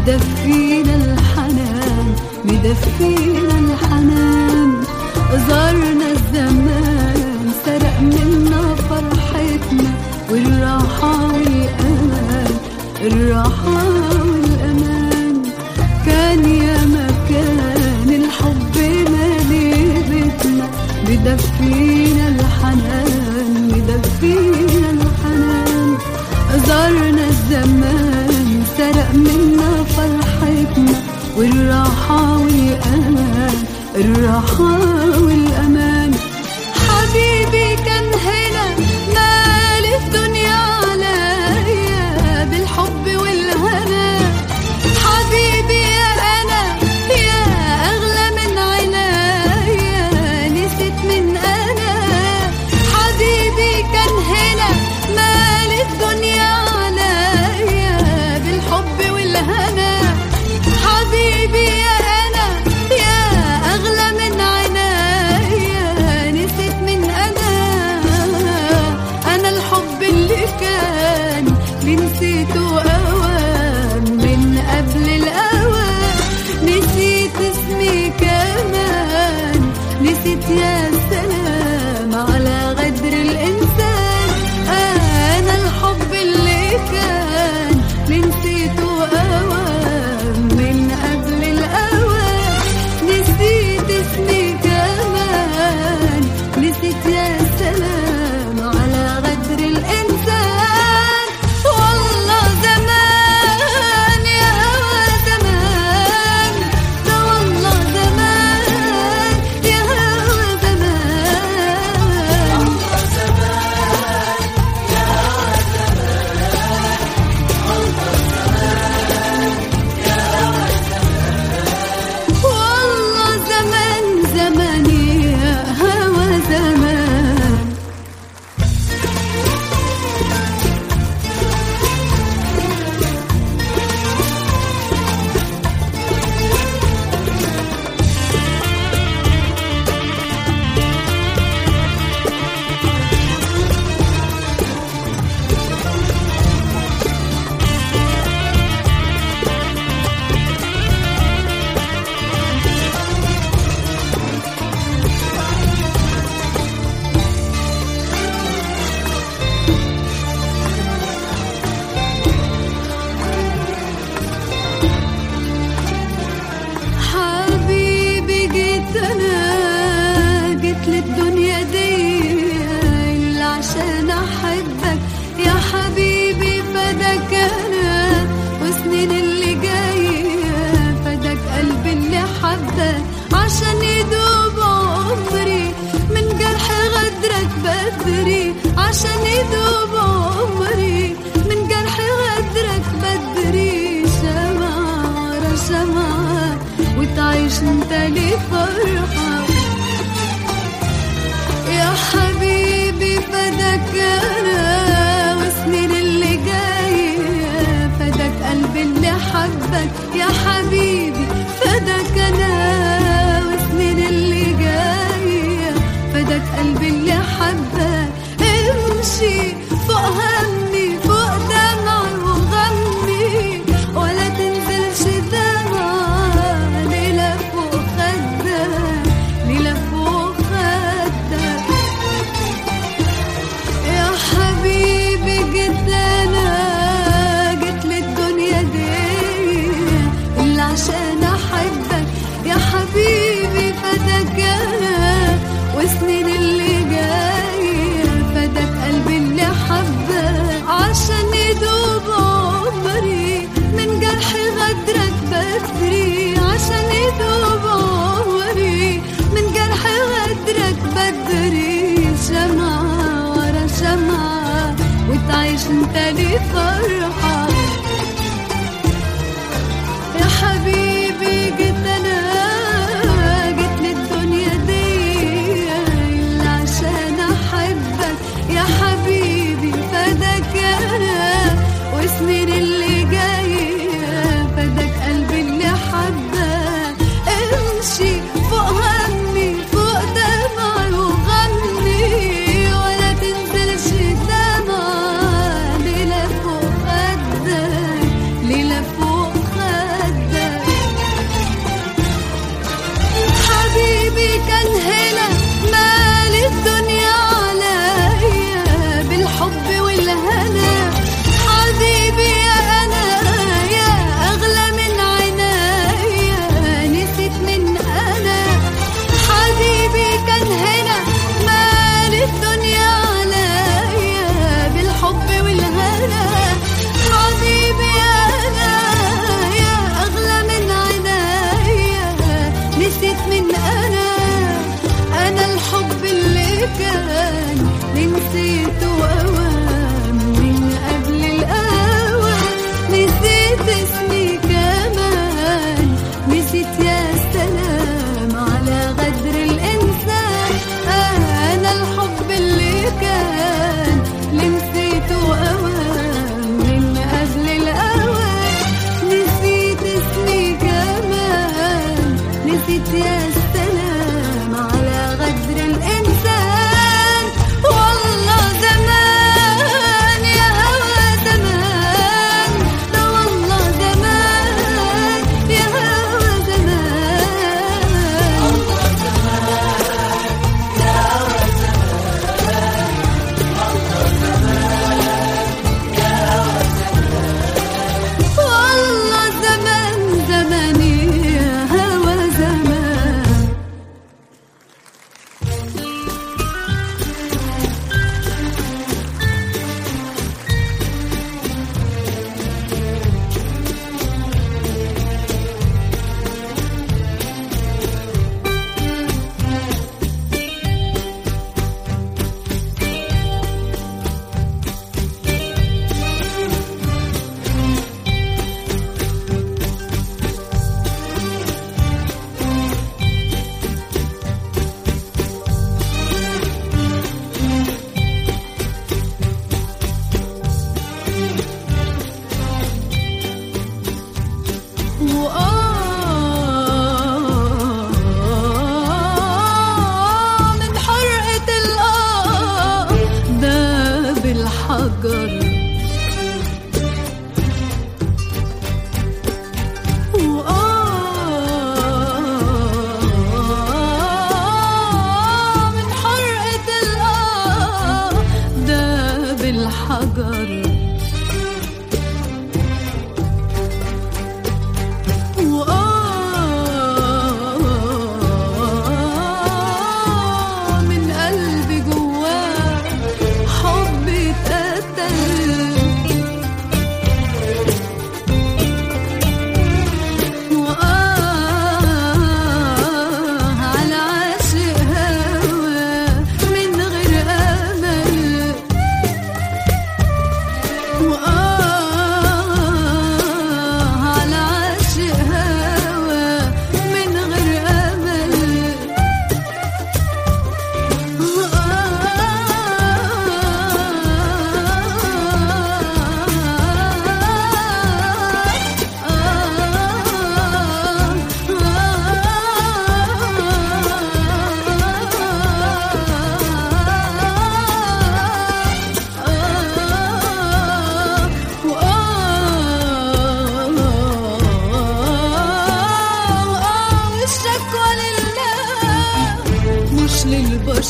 مدفينا الحنان مدفينا الحنان زارنا الزمان سرق منا فرحتنا والراحة والأمان الراحة والأمان كان يا مكان الحب مالي بيتنا مدفينا الحنان مدفينا الحنان زارنا الزمان سرق منا فرحتنا والراحة والأمان الراحة والأمان حبيبي كان هنا مال الدنيا عليا بالحب والهنا حبيبي يا أنا يا أغلى من عنايا نسيت من أنا حبيبي كان هنا مال الدنيا عليا بالحب والهنا حبيبي يا أنا يا أغلى من عنايا نسيت من أنا أنا الحب اللي كان اللي نسيته أوان من قبل الأوان نسيت اسمي كمان نسيت يا سلام على غدر الإنسان أنا الحب اللي كان اللي نسيته أوان من قبل الأوان نسيت اسمي كمان نسيت يا سلام على غدر الإنسان والله زمان يا هوى زمان ده والله زمان يا هوى زمان والله زمان زمان يا هوى زمان حبيبي جيت انا جيت للدنيا دي اللي عشان احبك يا حبيبي فداك انا وسنين اللي جايه فداك قلبي اللي حبك عشان يدوب عمري من جرح غدرك بدري عشان يدوب عمري من جرح غدرك بدري شمعة ورا شمعة وتعيش انت لي فرحة يا حبيبي فداك انا وسنين اللي جاية فداك قلبي اللي حبك يا حبيبي فداك انا وسنين اللي جاية فداك قلبي اللي حبك امشي فوق همي فوق دمعي وغمي ولا تنزلش دمعة ليلة فوق خدك ليلة فوق خدك يا حبيبي جيت انا جيت للدنيا دي اللي عشان احبك يا حبيبي فداك انا وسنين اللي جايه فداك قلبي اللي حبك عشان يدوب عمري من جرح غدرك بدري عشان يدوب عمري من جرح غدرك بدري شمعة ورا شمعة وتعيش انت لي فرحة يا حبيبي جيت انا جيت للدنيا دي اللي عشان احبك يا حبيبي فداك انا وسنين اللي جايه فداك قلبي اللي حبك امشي فوق همي فوق دمعي وغني ولا تنزلش دمعة ليلة فوق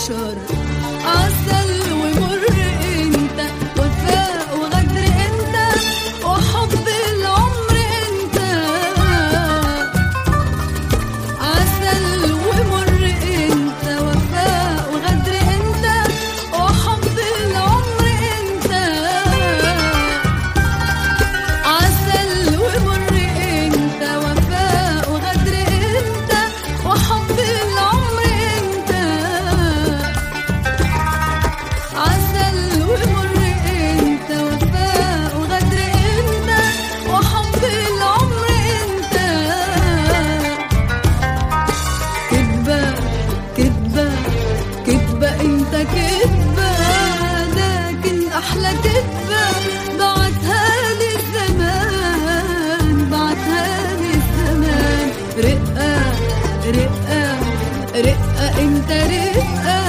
بشر عسل ومر انت وفاء وغدر انت وحب العمر انت عسل ومر انت وفاء وغدر انت وحب العمر انت عسل ومر انت وفاء وغدر انت وحب العمر انت عسل ومر انت وفاء وغدر انت وحب العمر انت كدبة كدبة كدبة انت كدبة لكن احلى كدبة بعتها لي الزمان بعتها لي الزمان رقة رقة رقة انت رقة